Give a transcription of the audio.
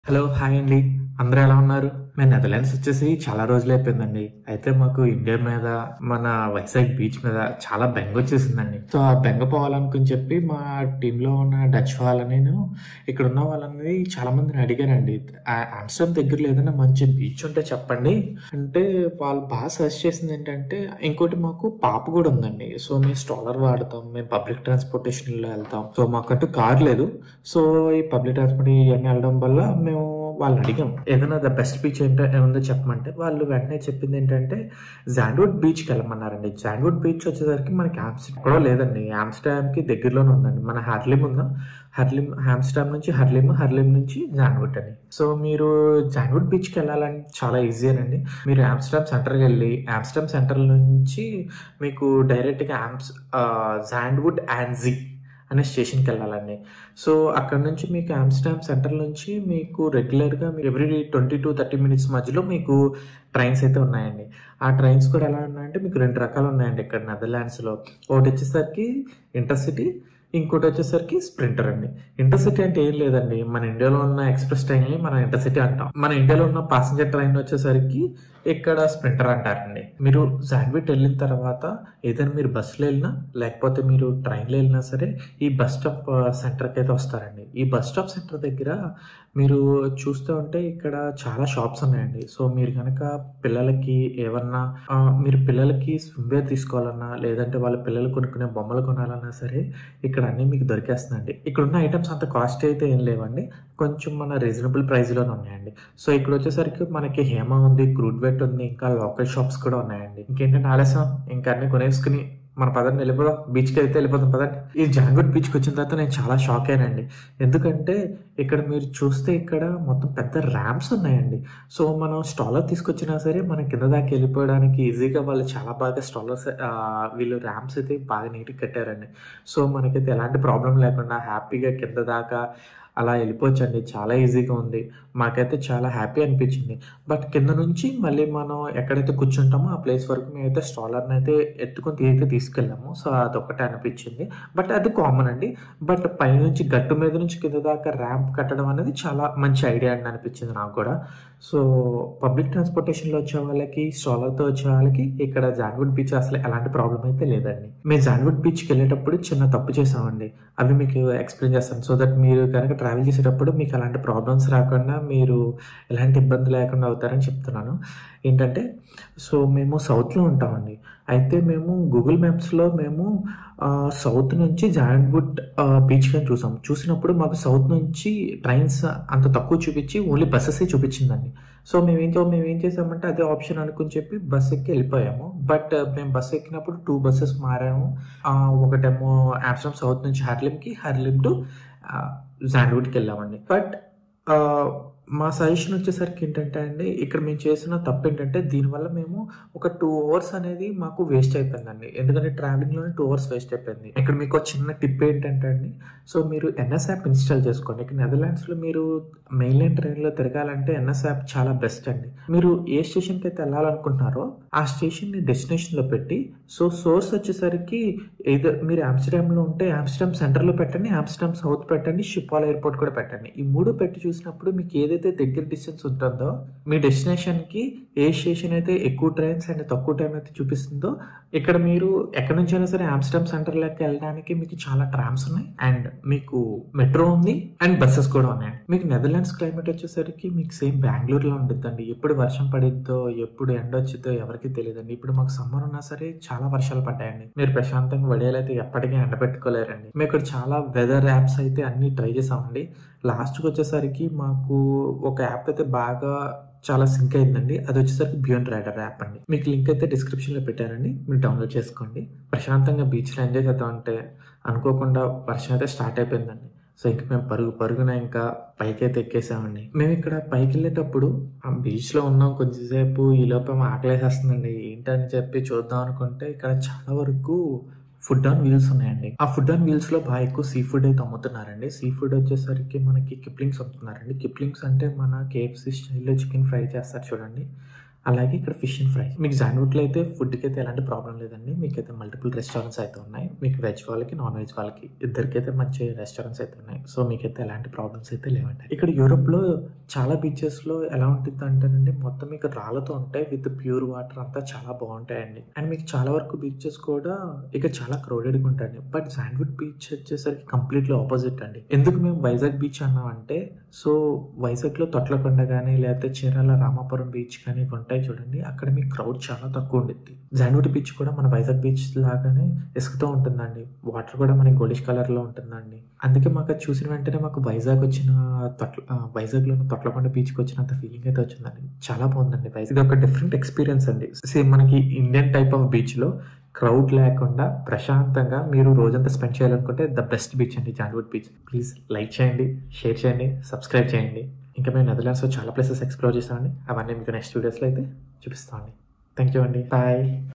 hello hi అండి అందరూ ఎలా ఉన్నారు మేము నెదర్లాండ్స్ వచ్చేసి చాలా రోజులు అయిపోయిందండి అయితే మాకు ఇండియా మీద మన వైజాగ్ బీచ్ మీద చాలా బెంగ వచ్చేసిందండి సో ఆ బెంగ పోవాలనుకుని చెప్పి మా టీంలో ఉన్న డచ్ వాళ్ళని ఇక్కడ ఉన్న వాళ్ళని చాలా మందిని అడిగానండి ఆ ఆమ్స్టర్డామ్ దగ్గరలో ఏదైనా మంచి బీచ్ ఉంటే చెప్పండి అంటే వాళ్ళు బాగా సజెస్ట్ చేసింది ఏంటంటే ఇంకోటి మాకు పాప కూడా ఉందండి సో మేము స్టాలర్ వాడతాం మేము పబ్లిక్ ట్రాన్స్పోర్టేషన్లో వెళ్తాం సో మాకంటూ కార్ లేదు సో ఈ పబ్లిక్ ట్రాన్స్పోర్ట్ ఇవన్నీ వెళ్ళడం వల్ల మేము వాళ్ళని అడిగాం ఏదైనా ద బెస్ట్ బీచ్ ఏంటో ఏముందో చెప్పమంటే వాళ్ళు వెంటనే చెప్పింది ఏంటంటే జాండ్వుడ్ బీచ్కి వెళ్ళమన్నారండి జాండ్వుడ్ బీచ్ వచ్చేసరికి మనకి ఆమ్స్టర్డామ్ ఎక్కడో లేదండి ఆమ్స్టర్డామ్కి దగ్గరలోనే ఉందండి మన హర్లిమ్ ఉందా హర్లిమ్ ఆమ్స్టర్డామ్ నుంచి హర్లిమ్ హర్లిమ్ నుంచి జాన్వుడ్ అని సో మీరు జాన్వుడ్ బీచ్కి వెళ్ళాలని చాలా ఈజీ అండి మీరు ఆమ్స్టర్డామ్ సెంటర్కి వెళ్ళి ఆమ్స్టర్డామ్ సెంటర్ నుంచి మీకు డైరెక్ట్గా ఆమ్స్ జాండ్వుడ్ యాన్జీ అనే స్టేషన్కి వెళ్ళాలండి సో అక్కడ నుంచి మీకు ఆమ్స్టర్డామ్ సెంటర్ నుంచి మీకు రెగ్యులర్గా every twenty two thirty minutes మధ్యలో మీకు ట్రైన్స్ అయితే ఉన్నాయండి ఆ ట్రైన్స్ కూడా ఎలా ఉన్నాయంటే మీకు రెండు రకాలు ఉన్నాయండి ఇక్కడ నెదర్లాండ్స్లో ఒకటి వచ్చేసరికి ఇంటర్సిటీ ఇంకోటి వచ్చేసరికి స్ప్రింటర్ అండి ఇంటర్సిటీ అంటే ఏం లేదండి మన ఇండియాలో ఉన్న ఎక్స్ప్రెస్ ట్రైన్ని మనం ఇంటర్సిటీ అంటాం మన ఇండియాలో ఉన్న ప్యాసింజర్ ట్రైన్ వచ్చేసరికి ఇక్కడ స్ప్రింటర్ అంటారండి మీరు జాన్విట్ వెళ్ళిన తర్వాత ఏదైనా మీరు బస్సులో వెళ్ళినా లేకపోతే మీరు ట్రైన్లో వెళ్ళినా సరే ఈ బస్ స్టాప్ సెంటర్కి అయితే వస్తారండి ఈ బస్ స్టాప్ సెంటర్ దగ్గర మీరు చూస్తూ ఉంటే ఇక్కడ చాలా షాప్స్ ఉన్నాయండి సో మీరు కనుక పిల్లలకి ఏమన్నా ఆ, మీరు పిల్లలకి స్విమ్వేర్ తీసుకోవాలన్నా లేదంటే వాళ్ళ పిల్లలు కొనుక్కునే బొమ్మలు కొనాలన్నా సరే ఇక్కడ అన్నీ మీకు దొరికేస్తుందండి ఇక్కడ ఉన్న ఐటమ్స్ అంత కాస్ట్ అయితే ఏం లేవండి కొంచెం మన రీజనబుల్ ప్రైస్లోనే ఉన్నాయండి సో ఇక్కడ వచ్చేసరికి మనకి హేమ ఉంది క్రూడ్ వెట్ ఉంది ఇంకా లోకల్ షాప్స్ కూడా ఉన్నాయండి ఇంకేంటంటే ఆలస్యం ఇంకా అన్ని కొనేసుకుని మన పదండి వెళ్ళిపోదాం బీచ్కి అయితే వెళ్ళిపోతాం పదండి ఈ జాన్వుడ్ బీచ్కి వచ్చిన తర్వాత నేను చాలా షాక్ అయ్యానండి ఎందుకంటే ఇక్కడ మీరు చూస్తే ఇక్కడ మొత్తం పెద్ద ర్యాంప్స్ ఉన్నాయండి సో మనం స్టాలర్ తీసుకొచ్చినా సరే మన కింద దాకా వెళ్ళిపోవడానికి ఈజీగా వాళ్ళు చాలా బాగా స్టాలర్స్ వీళ్ళు ర్యాంప్స్ అయితే బాగా నీట్గా కట్టారండి సో మనకైతే ఎలాంటి ప్రాబ్లం లేకుండా హ్యాపీగా కింద దాకా అలా వెళ్ళిపోవచ్చండి చాలా ఈజీగా ఉంది మాకైతే చాలా హ్యాపీ అనిపించింది బట్ కింద నుంచి మళ్ళీ మనం ఎక్కడైతే కూర్చుంటామో ఆ ప్లేస్ వరకు మేమైతే స్టాలర్ని అయితే ఎత్తుకొని అయితే తీసుకెళ్ళాము సో అదొకటే అనిపించింది బట్ అది కామన్ అండి బట్ పైనుంచి గట్టు మీద నుంచి కింద దాకా ర్యాంప్ కట్టడం అనేది చాలా మంచి ఐడియా అని అనిపించింది నాకు కూడా సో పబ్లిక్ ట్రాన్స్పోర్టేషన్లో వచ్చే వాళ్ళకి స్టాలర్తో వచ్చే వాళ్ళకి ఇక్కడ జాన్వుడ్ బీచ్ అసలు ఎలాంటి ప్రాబ్లం అయితే లేదండి మేము జాన్వుడ్ బీచ్కి వెళ్ళేటప్పుడు చిన్న తప్పు చేసామండి అవి మీకు ఎక్స్ప్లెయిన్ చేస్తాను సో దట్ మీరు కనుక ట్రావెల్ చేసేటప్పుడు మీకు అలాంటి ప్రాబ్లమ్స్ రాకుండా మీరు ఎలాంటి ఇబ్బంది లేకుండా అవుతారని చెప్తున్నాను ఏంటంటే సో మేము సౌత్లో ఉంటామండి అయితే మేము గూగుల్ మ్యాప్స్లో మేము ఆ, సౌత్ నుంచి జాయింట్వుడ్ బీచ్ కానీ చూసాం చూసినప్పుడు మాకు సౌత్ నుంచి ట్రైన్స్ అంత తక్కువ చూపించి ఓన్లీ బస్సెసే చూపించిందండి సో మేము ఏం చే- మేము ఏం చేసామంటే అదే ఆప్షన్ అనుకుని చెప్పి బస్ ఎక్కి వెళ్ళిపోయాము బట్ మేము బస్ ఎక్కినప్పుడు టూ బస్సెస్ మారాము ఆ, ఒకటేమో ఆమ్స్టర్డామ్ సౌత్ నుంచి హర్లిమ్కి హర్లిమ్ టు జాండ్వుడ్కి వెళ్ళామండి బట్ మా సజెషన్ వచ్చేసరికి ఏంటంటే అండి ఇక్కడ మేము చేసిన తప్పు ఏంటంటే దీనివల్ల మేము ఒక టూ అవర్స్ అనేది మాకు వేస్ట్ అయిపోయిందండి ఎందుకంటే ట్రావెలింగ్లోనే టూ అవర్స్ వేస్ట్ అయిపోయింది ఇక్కడ మీకు ఒక చిన్న టిప్ ఏంటంటే అండి సో మీరు ఎన్ఎస్ యాప్ ఇన్స్టాల్ చేసుకోండి ఇక్కడ నెదర్లాండ్స్లో మీరు మెయిన్లైన్ ట్రైన్లో తిరగాలంటే ఎన్ఎస్ యాప్ చాలా బెస్ట్ అండి మీరు ఏ స్టేషన్కి అయితే వెళ్ళాలనుకుంటున్నారో ఆ స్టేషన్ని డెస్టినేషన్లో పెట్టి సో సోర్స్ వచ్చేసరికి ఏదో మీరు ఆమ్స్టర్డామ్లో ఉంటే ఆమ్స్టర్డామ్ సెంటర్లో పెట్టండి ఆమ్స్టర్డామ్ సౌత్ పెట్టండి షిపాల్ ఎయిర్పోర్ట్ కూడా పెట్టండి ఈ మూడు పెట్టి చూసినప్పుడు మీకు ఏదైతే దగ్గర డిస్టెన్స్ ఉంటుందో మీ డెస్టినేషన్కి ఏ స్టేషన్ అయితే ఎక్కువ ట్రైన్స్ అండ్ తక్కువ టైం అయితే చూపిస్తుందో ఇక్కడ మీరు ఎక్కడి నుంచి అయినా సరే ఆమ్స్టర్డామ్ సెంటర్లోకి వెళ్ళడానికి మీకు చాలా ట్రామ్స్ ఉన్నాయి అండ్ మీకు మెట్రో ఉంది అండ్ బస్సెస్ కూడా ఉన్నాయి మీకు నెదర్లాండ్స్ క్లైమేట్ వచ్చేసరికి మీకు సేమ్ బెంగళూరులో ఉండిద్దండి ఎప్పుడు వర్షం పడిద్దో ఎప్పుడు ఎండ వచ్చిద్దో ఎవరికి తెలియదండి ఇప్పుడు మాకు సమ్మర్ ఉన్నా సరే చాలా వర్షాలు పడ్డాయండి మీరు ప్రశాంతంగా వడియాలైతే ఎప్పటికీ ఎండ పెట్టుకోలేరండి మేము ఇక్కడ చాలా వెదర్ యాప్స్ అయితే అన్ని ట్రై చేసామండి లాస్ట్కి వచ్చేసరికి మాకు ఒక యాప్ అయితే బాగా చాలా సింక్ అయిందండి అది వచ్చేసరికి బియాండ్ రైడర్ యాప్ అండి మీకు లింక్ అయితే డిస్క్రిప్షన్లో పెట్టానండి మీరు డౌన్లోడ్ చేసుకోండి ప్రశాంతంగా బీచ్లో ఎంజాయ్ చేద్దాం అంటే అనుకోకుండా వర్షం అయితే స్టార్ట్ అయిపోయిందండి సో ఇంక మేము పరుగు పరుగున ఇంకా పైకి అయితే ఎక్కేసామండి మేము ఇక్కడ పైకి వెళ్ళేటప్పుడు ఆ బీచ్లో ఉన్నాం కొంచెంసేపు ఈ లోపల ఆకలేసేస్తుందండి ఏంటని చెప్పి చూద్దాం అనుకుంటే ఇక్కడ చాలా వరకు ఫుడ్ ఆన్ వీల్స్ ఉన్నాయండి ఆ ఫుడ్ ఆన్ వీల్స్ లో బాగా ఎక్కువ సీ ఫుడ్ అయితే అమ్ముతున్నారండి సీ ఫుడ్ వచ్చేసరికి మనకి కిప్లింగ్స్ అమ్ముతున్నారండి కిప్లింగ్స్ అంటే మన కేఎఫ్సి స్టైల్లో చికెన్ ఫ్రై చేస్తారు చూడండి అలాగే ఇక్కడ ఫిష్ అండ్ ఫ్రై మీకు జాండ్వుడ్లో అయితే ఫుడ్కి అయితే ఎలాంటి ప్రాబ్లం లేదండి మీకైతే మల్టిపుల్ రెస్టారెంట్స్ అయితే ఉన్నాయి మీకు వెజ్ వాళ్ళకి నాన్ వెజ్ వాళ్ళకి ఇద్దరికైతే మంచి రెస్టారెంట్స్ అయితే ఉన్నాయి సో మీకైతే ఎలాంటి ప్రాబ్లమ్స్ అయితే లేవండి ఇక్కడ యూరోప్లో చాలా బీచెస్లో ఎలా ఉంటుంది అంటేనండి మొత్తం మీకు రాళ్ళతో ఉంటాయి విత్ ప్యూర్ వాటర్ అంతా చాలా బాగుంటాయండి అండ్ మీకు చాలా వరకు బీచెస్ కూడా ఇక చాలా క్రౌడెడ్గా ఉంటాయండి బట్ శాండ్వుడ్ బీచ్ వచ్చేసరికి కంప్లీట్లీ ఆపోజిట్ అండి ఎందుకు మేము వైజాగ్ బీచ్ అన్నామంటే సో వైజాగ్లో తొట్లకొండ కానీ లేకపోతే చీరాల రామాపురం బీచ్ కానీ ఇవి ఉంటాయి చూడండి అక్కడ మీ క్రౌడ్ చాలా తక్కువ ఉండిద్ది జాన్వుడ్ బీచ్ కూడా మన వైజాగ్ బీచ్ లాగానే ఇసుకతో ఉంటుందండి వాటర్ కూడా మనకి గోల్డిష్ కలర్లో ఉంటుందండి అందుకే మాకు అది చూసిన వెంటనే మాకు వైజాగ్ వచ్చిన తొట్ల ఆ, వైజాగ్లో ఉన్న తొట్లకొండ బీచ్కి వచ్చినంత ఫీలింగ్ అయితే వచ్చిందండి చాలా బాగుందండి వైజాగ్ ఇది ఒక డిఫరెంట్ ఎక్స్పీరియన్స్ అండి సేమ్ మనకి ఇండియన్ టైప్ ఆఫ్ బీచ్లో క్రౌడ్ లేకుండా ప్రశాంతంగా మీరు రోజంతా స్పెండ్ చేయాలనుకుంటే ద బెస్ట్ బీచ్ అండి జాన్వుడ్ బీచ్ ప్లీజ్ లైక్ చేయండి షేర్ చేయండి సబ్స్క్రైబ్ చేయండి ఇంకా మేము నెదర్లాండ్స్లో చాలా ప్లేసెస్ ఎక్స్ప్లోర్ చేస్తామండి అవన్నీ మీకు నెక్స్ట్ వీడియోస్లో అయితే చూపిస్తామండి థ్యాంక్ యూ అండి బాయ్